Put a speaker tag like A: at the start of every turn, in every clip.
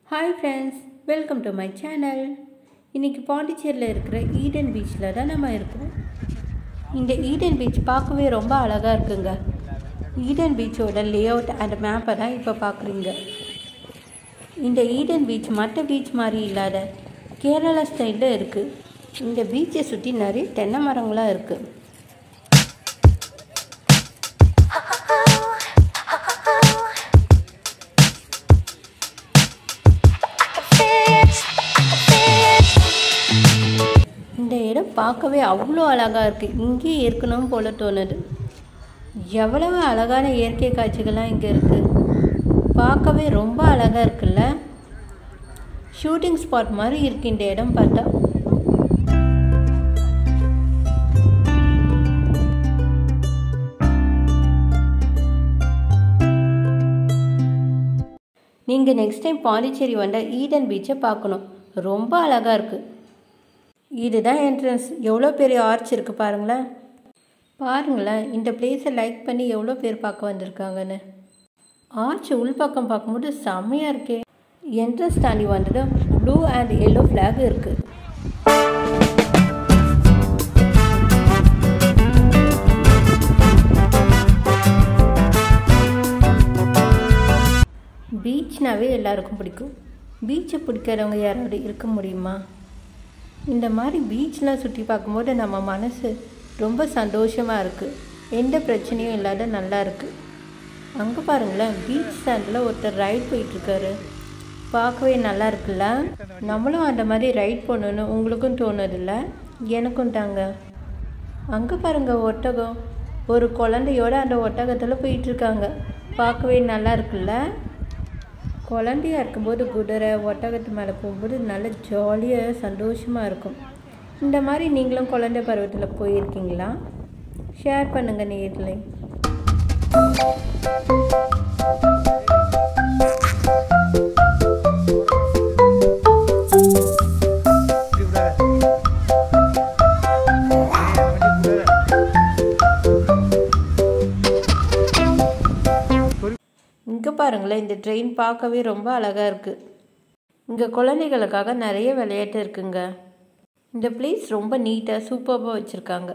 A: Hi friends welcome to my channel இன்றைக்கி பாண்டிச்சேரியில் இருக்கிற ஈடன் பீச்சில் தான் நம்ம இருக்கோம் இந்த ஈடன் பீச் பார்க்கவே ரொம்ப அழகாக இருக்குங்க ஈடன் பீச்சோட லே அவுட் அண்ட் மேப்பை தான் இப்போ பார்க்குறீங்க இந்த ஈடன் பீச் மற்ற பீச் மாதிரி இல்லாத கேரளா ஸ்டைலில் இருக்குது இந்த பீச்சை சுற்றி நிறைய தென்னை மரங்களாக இருக்குது இந்த இடம் பார்க்கவே அவ்வளோ அழகாக இருக்குது இங்கேயே இருக்கணும் போல தோணுது எவ்வளவு அழகான இயற்கை காட்சிகள்லாம் இங்கே இருக்குது பார்க்கவே ரொம்ப அழகாக இருக்குல்ல ஷூட்டிங் ஸ்பாட் மாதிரி இருக்கு இந்த இடம் பார்த்தா நீங்கள் நெக்ஸ்ட் டைம் பாண்டிச்சேரி வந்தால் ஈடன் பீச்சை பார்க்கணும் ரொம்ப அழகாக இருக்குது இதுதான் என்ட்ரன்ஸ் எவ்வளோ பெரிய ஆர்ச் இருக்குது பாருங்களேன் பாருங்களேன் இந்த பிளேஸை லைக் பண்ணி எவ்வளோ பேர் பார்க்க வந்திருக்காங்கன்னு ஆர்ச் உள்பக்கம் பார்க்கும்போது செம்மையாக இருக்கே என்ட்ரன்ஸ் தாண்டி வந்துட்டு ப்ளூ அண்ட் எல்லோ ஃப்ளாக் இருக்குது பீச்னாவே எல்லாருக்கும் பிடிக்கும் பீச்சை பிடிக்கிறவங்க யாராவது இருக்க முடியுமா இந்த மாதிரி பீச்லாம் சுற்றி பார்க்கும்போது நம்ம மனசு ரொம்ப சந்தோஷமாக இருக்குது எந்த பிரச்சனையும் இல்லாத நல்லா இருக்குது அங்கே பாருங்களேன் பீச் ஸ்டாண்டில் ஒருத்தர் ரைட் போயிட்டுருக்காரு பார்க்கவே நல்லா இருக்குல்ல நம்மளும் அந்த மாதிரி ரைட் போகணுன்னு உங்களுக்கும் தோணுதில்ல எனக்கும் தாங்க அங்கே பாருங்க ஒட்டகம் ஒரு குழந்தையோட அந்த ஒட்டகத்தில் போயிட்டுருக்காங்க பார்க்கவே நல்லா இருக்குல்ல குழந்தையா இருக்கும்போது குதிரை ஒட்டகத்து மேலே போகும்போது நல்ல ஜாலியாக சந்தோஷமாக இருக்கும் இந்த மாதிரி நீங்களும் குழந்தை பருவத்தில் போயிருக்கீங்களா ஷேர் பண்ணுங்கள் நேரில் இங்கே பாருங்களேன் இந்த ட்ரெயின் பார்க்கவே ரொம்ப அழகாக இருக்குது இங்கே குழந்தைகளுக்காக நிறைய விளையாட்டு இருக்குங்க இந்த பிளேஸ் ரொம்ப நீட்டாக சூப்பராக வச்சுருக்காங்க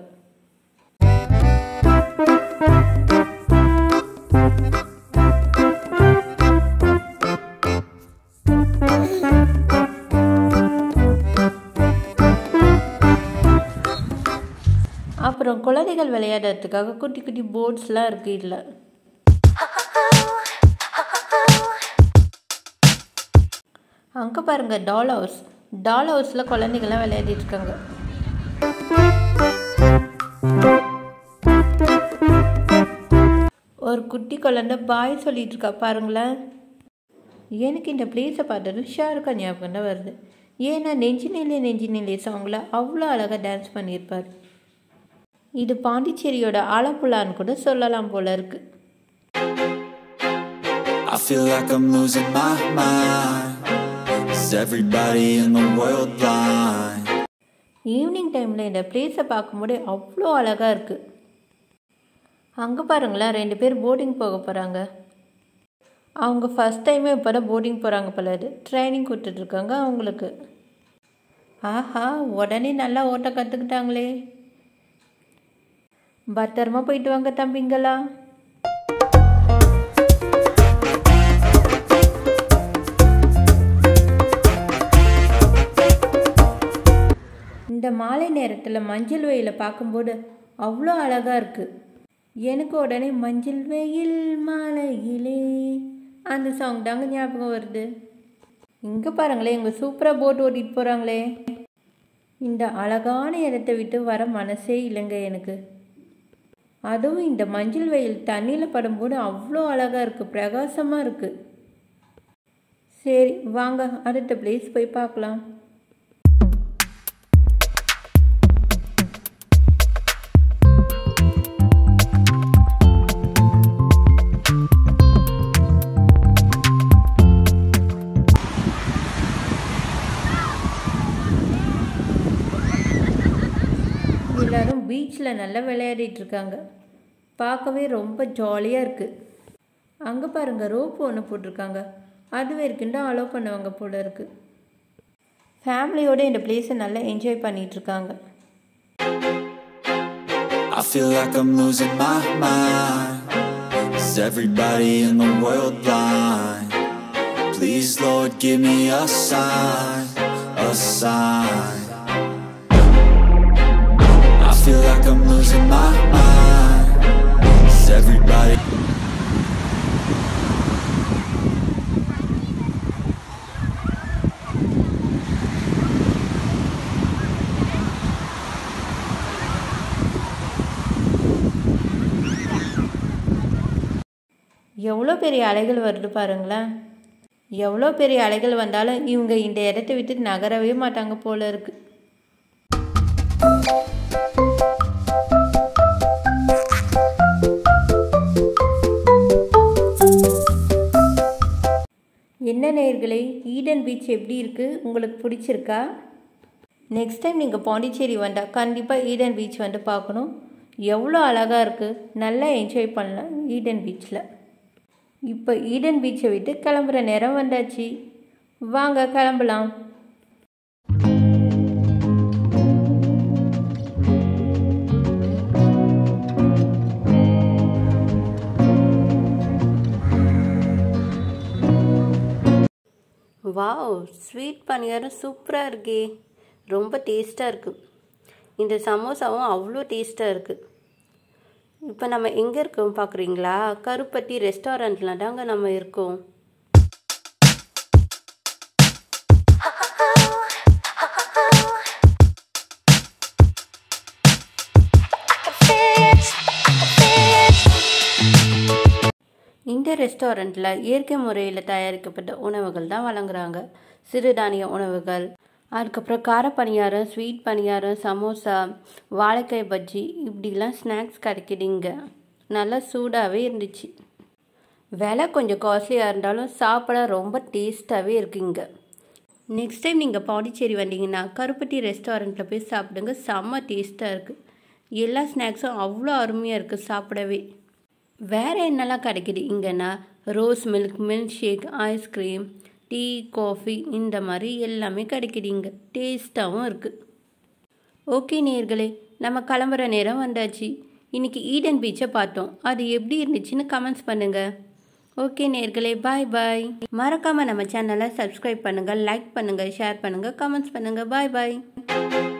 A: அப்புறம் குழந்தைகள் விளையாடுறதுக்காக குட்டி குட்டி போர்ட்ஸ்லாம் இருக்குது இதில் அங்கே பாருங்க டால் ஹவுஸ் டால் ஹவுஸில் குழந்தைங்கள்லாம் விளையாடிட்டு இருக்காங்க ஒரு குட்டி குழந்தை பாய் சொல்லிட்டு இருக்கா பாருங்களேன் எனக்கு இந்த பிளேஸை பார்த்ததும் ஷாருக்கா ஞாபகம் தான் வருது ஏன்னா நெஞ்சு நிலை நெஞ்சு நிலை சாங்கில் அவ்வளோ அழகாக டான்ஸ் பண்ணியிருப்பார் இது பாண்டிச்சேரியோட ஆலப்புழான்னு கூட சொல்லலாம் போல இருக்குது
B: I feel like I'm losing my mind. Is everybody in the world blind?
A: Evening டைமில் இந்த பிளேஸை பார்க்கும்போது அவ்வளோ அழகாக இருக்குது அங்கே பாருங்களேன் ரெண்டு பேர் போர்டிங் போக போகிறாங்க அவங்க ஃபஸ்ட் டைமே இப்போ தான் போர்டிங் போகிறாங்க போல இது ட்ரைனிங் கொடுத்துட்ருக்காங்க அவங்களுக்கு ஆஹா உடனே நல்லா ஓட்ட கற்றுக்கிட்டாங்களே பத்திரமா போயிட்டு வாங்க தம்பிங்களா இந்த மாலை நேரத்தில் மஞ்சள் வெயில பார்க்கும்போது அவ்வளோ அழகாக இருக்குது எனக்கு உடனே மஞ்சள் வெயில் மாலையிலே அந்த சாங் தாங்க ஞாபகம் வருது இங்கே பாருங்களேன் இங்கே சூப்பராக போட் ஓட்டிகிட்டு போகிறாங்களே இந்த அழகான இடத்தை விட்டு வர மனசே இல்லைங்க எனக்கு அதுவும் இந்த மஞ்சள் வெயில் தண்ணியில் படும்போது அவ்வளோ அழகாக இருக்குது பிரகாசமாக இருக்குது சரி வாங்க அடுத்த பிளேஸ் போய் பார்க்கலாம் எல்லாரும் பீச்சில் நல்லா விளையாடிட்டு இருக்காங்க பார்க்கவே ரொம்ப ஜாலியாக இருக்குது அங்கே பாருங்கள் ரோப் ஒன்று போட்டிருக்காங்க அது வரைக்கும் தான் அலோவ் பண்ணுவாங்க போல இருக்குது ஃபேமிலியோடு இந்த பிளேஸை நல்லா என்ஜாய் பண்ணிகிட்ருக்காங்க
B: I feel like I'm losing my mind Is everybody in the world blind? Please Lord give me a sign, a sign I feel like I'm losing my mind Is everybody
A: எவ்வளோ பெரிய அலைகள் வருது பாருங்களேன் எவ்வளோ பெரிய அலைகள் வந்தாலும் இவங்க இந்த இடத்த விட்டு நகரவே மாட்டாங்க போல இருக்கு என்ன நேர்களே ஈடன் பீச் எப்படி இருக்குது உங்களுக்கு பிடிச்சிருக்கா நெக்ஸ்ட் டைம் நீங்கள் பாண்டிச்சேரி வந்தால் கண்டிப்பாக ஈடன் பீச் வந்து பார்க்கணும் எவ்வளோ அழகாக இருக்குது நல்லா என்ஜாய் பண்ணலாம் ஈடன் பீச்சில் இப்போ ஈடன் பீச்சை விட்டு கிளம்புற நேரம் வந்தாச்சு வாங்க கிளம்பலாம் வாவ் ஸ்வீட் பணியாரம் சூப்பராக இருக்கே ரொம்ப டேஸ்ட்டாக இருக்குது இந்த சமோசாவும் அவ்வளோ டேஸ்ட்டாக இருக்குது இப்போ நம்ம எங்கே இருக்கோம் பார்க்குறீங்களா கருப்பட்டி ரெஸ்டாரண்ட்டில் தாங்க நம்ம இருக்கோம் இந்த ரெஸ்டாரண்ட்டில் இயற்கை முறையில் தயாரிக்கப்பட்ட உணவுகள் தான் வழங்குறாங்க சிறுதானிய உணவுகள் அதுக்கப்புறம் கார பணியாரம் ஸ்வீட் பணியாரம் சமோசா வாழைக்காய் பஜ்ஜி இப்படிலாம் ஸ்நாக்ஸ் கிடைக்குதுங்க நல்லா சூடாகவே இருந்துச்சு விலை கொஞ்சம் காஸ்ட்லியாக இருந்தாலும் சாப்பிட ரொம்ப டேஸ்ட்டாகவே இருக்குங்க நெக்ஸ்ட் டைம் நீங்கள் பாண்டிச்சேரி வந்தீங்கன்னா கருப்பட்டி ரெஸ்டாரண்ட்டில் போய் சாப்பிடுங்க செம்ம டேஸ்ட்டாக இருக்குது எல்லா ஸ்நாக்ஸும் அவ்வளோ அருமையாக இருக்குது சாப்பிடவே வேறு என்னெல்லாம் கிடைக்குது இங்கேன்னா rose milk milkshake ice cream tea coffee இந்த மாதிரி எல்லாமே கிடைக்குது இங்கே டேஸ்ட்டாகவும் இருக்குது ஓகே நேர்களே நம்ம கிளம்புற நேரம் வந்தாச்சு இன்றைக்கி ஈடன் பீச்சை பார்த்தோம் அது எப்படி இருந்துச்சுன்னு கமெண்ட்ஸ் பண்ணுங்கள் ஓகே நேர்களே பாய் பாய் மறக்காமல் நம்ம சேனலை சப்ஸ்கிரைப் பண்ணுங்கள் லைக் பண்ணுங்கள் ஷேர் பண்ணுங்கள் கமெண்ட்ஸ் பண்ணுங்கள் பாய் பாய்